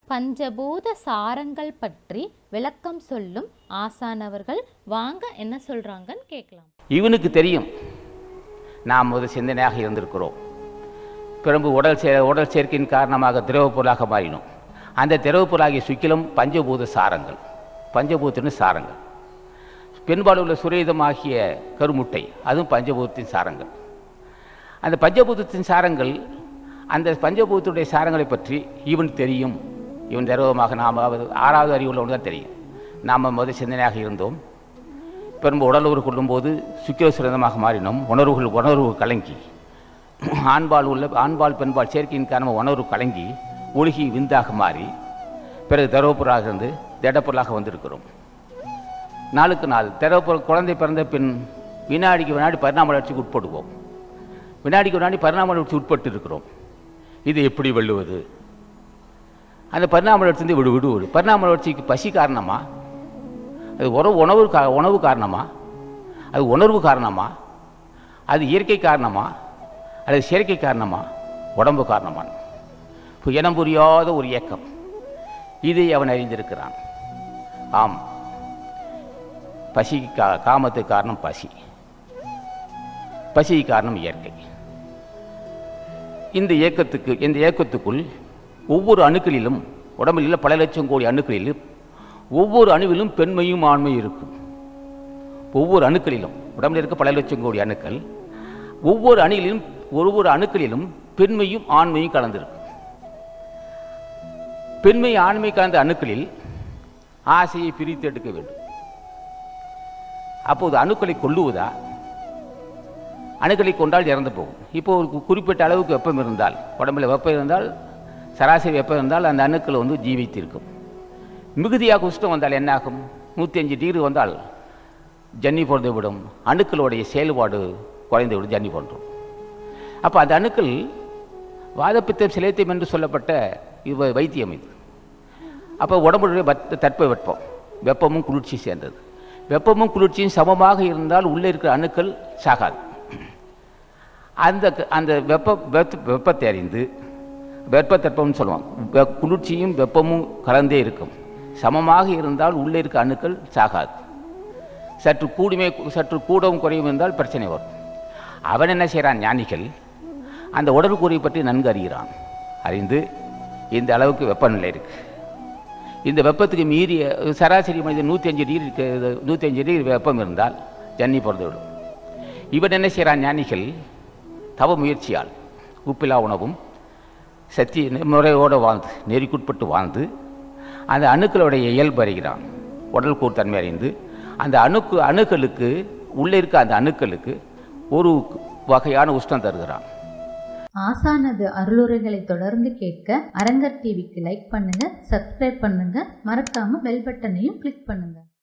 பஞ்சபூத சாரங்கள் பற்றி விளக்கம் சொல்லும் ஆசானவர்கள் வாங்க என்ன சொல்றாங்கன்னு கேட்கலாம் இவனுக்கு தெரியும் நாம் ஒரு சிந்தனையாக இருந்திருக்கிறோம் பிறகு உடல் சே உடல் சேர்க்கையின் காரணமாக திரவ பொருளாக மாறினோம் அந்த திரவ பொருளாகிய சுக்கிலம் பஞ்சபூத சாரங்கள் பஞ்சபூதத்தின் சாரங்கள் பெண்பால் உள்ள சுரேதமாகிய கருமுட்டை அதுவும் பஞ்சபூதத்தின் சாரங்கள் அந்த பஞ்சபூதத்தின் சாரங்கள் அந்த பஞ்சபூதத்துடைய சாரங்களை பற்றி இவன் தெரியும் இவன் திரவமாக நாம் ஆறாவது அறிவுள்ளவன் தான் தெரியும் நாம் முதல் சிந்தனையாக இருந்தோம் பெரும்ப உடல் உறவு கொள்ளும்போது சுக்கிர சுரந்தமாக மாறினோம் உணர்வுகள் உணர்வு கலங்கி ஆண்பால் உள்ள ஆண்பால் பெண்பால் சேர்க்கையின் காரணமாக உணர்வு கலங்கி ஒழுகி விந்தாக மாறி பிறகு திரவப்பொருளாக இருந்து திடப்பொருளாக வந்திருக்கிறோம் நாளுக்கு நாள் திரவப்பொருள் குழந்தை பிறந்த பின் வினாடிக்கு வினாடி பரிணாம வளர்ச்சிக்கு உட்படுவோம் வினாடிக்கு வினாடி பரிணாம வளர்ச்சி உட்பட்டு இருக்கிறோம் இது எப்படி வெல்லுவது அந்த பரிணாம வளர்ச்சி விடு விடுவது பரிணாம வளர்ச்சிக்கு பசி காரணமா அது உறவு உணவு கா உணவு காரணமா அது உணர்வு காரணமா அது இயற்கை காரணமா அல்லது செயற்கை காரணமா உடம்பு காரணமா இப்போ இனம் புரியாத ஒரு இயக்கம் இதை அவன் அறிந்திருக்கிறான் ஆம் பசிக்கு கா காமத்துக்கு காரணம் பசி பசிக்கு காரணம் இயற்கை இந்த இயக்கத்துக்கு இந்த இயக்கத்துக்குள் ஒவ்வொரு அணுக்களிலும் உடம்பில் உள்ள பல லட்சம் கோடி அணுக்களிலும் ஒவ்வொரு அணுவிலும் பெண்மையும் ஆண்மையும் இருக்கும் ஒவ்வொரு அணுக்களிலும் உடம்பில் இருக்க பல லட்சம் கோடி அணுக்கள் ஒவ்வொரு அணியிலும் ஒவ்வொரு அணுக்களிலும் பெண்மையும் ஆண்மையும் கலந்திருக்கும் பெண்மை ஆண்மை கலந்த அணுக்களில் ஆசையை பிரித்து எடுக்க வேண்டும் அப்போது அணுக்களை கொல்லுவதா அணுக்களை கொண்டால் இறந்து போகும் இப்போ ஒரு கு- குறிப்பிட்ட அளவுக்கு வெப்பம் இருந்தால் உடம்புல வெப்பம் இருந்தால் சராசரி வெப்பம் இருந்தால் அந்த அணுக்கள் வந்து ஜீவித்திருக்கும் மிகுதியாக உஷ்ணம் வந்தால் என்னாகும் நூற்றி அஞ்சு டிகிரி வந்தால் ஜன்னி பிறந்து விடும் அணுக்களுடைய செயல்பாடு குறைந்து விடும் ஜன்னி போன்றும் அப்போ அந்த அணுக்கள் வாதப்பித்தம் சிலைத்தியம் என்று சொல்லப்பட்ட இது வைத்தியம் இது அப்போ உடம்புடைய வத் தட்ப வெப்பம் வெப்பமும் குளிர்ச்சி சேர்ந்தது வெப்பமும் குளிர்ச்சியும் சமமாக இருந்தால் உள்ளே இருக்கிற அணுக்கள் சாகாது அந்த க- அந்த வெப்ப வெப்ப வெப்பத்தை அறிந்து வெப்ப தட்பம்னு சொல்லுவோம் வெ- குளிர்ச்சியும் வெப்பமும் கலந்தே இருக்கும் சமமாக இருந்தால் உள்ளே இருக்க அணுக்கள் சாகாது சற்று கூடுமே சற்று கூடவும் குறையும் இருந்தால் பிரச்சனை வரும் அவன் என்ன செய்கிறான் ஞானிகள் அந்த உடற்கூறியை பற்றி நன்கு அறிகிறான் அறிந்து இந்த அளவுக்கு வெப்பநிலை இருக்கு இந்த வெப்பத்துக்கு மீறிய சராசரி மனிதன் நூற்றி அஞ்சு டிகிரி இருக்கு- நூற்றி அஞ்சு டிகிரி வெப்பம் இருந்தால் ஜன்னி பிறந்து விடும் இவன் என்ன செய்கிறான் ஞானிகள் தவ முயற்சியால் உப்பிலா உணவும் சத்தி முறையோடு வாழ்ந்து நெறிக்குட்பட்டு வாழ்ந்து அந்த அணுக்களுடைய இயல்பு அறிகிறான் உடல் கூர்த்தன்மை அறிந்து அந்த அணுக்கு அணுக்களுக்கு உள்ளே இருக்க அந்த அணுக்களுக்கு ஒரு வகையான உஷ்ணம் தருகிறான் ஆசானது அருளுரைகளை தொடர்ந்து கேட்க அரங்கர் டிவிக்கு லைக் பண்ணுங்க சப்ஸ்கிரைப் பண்ணுங்க மறக்காம பெல் பட்டனையும் கிளிக் பண்ணுங்க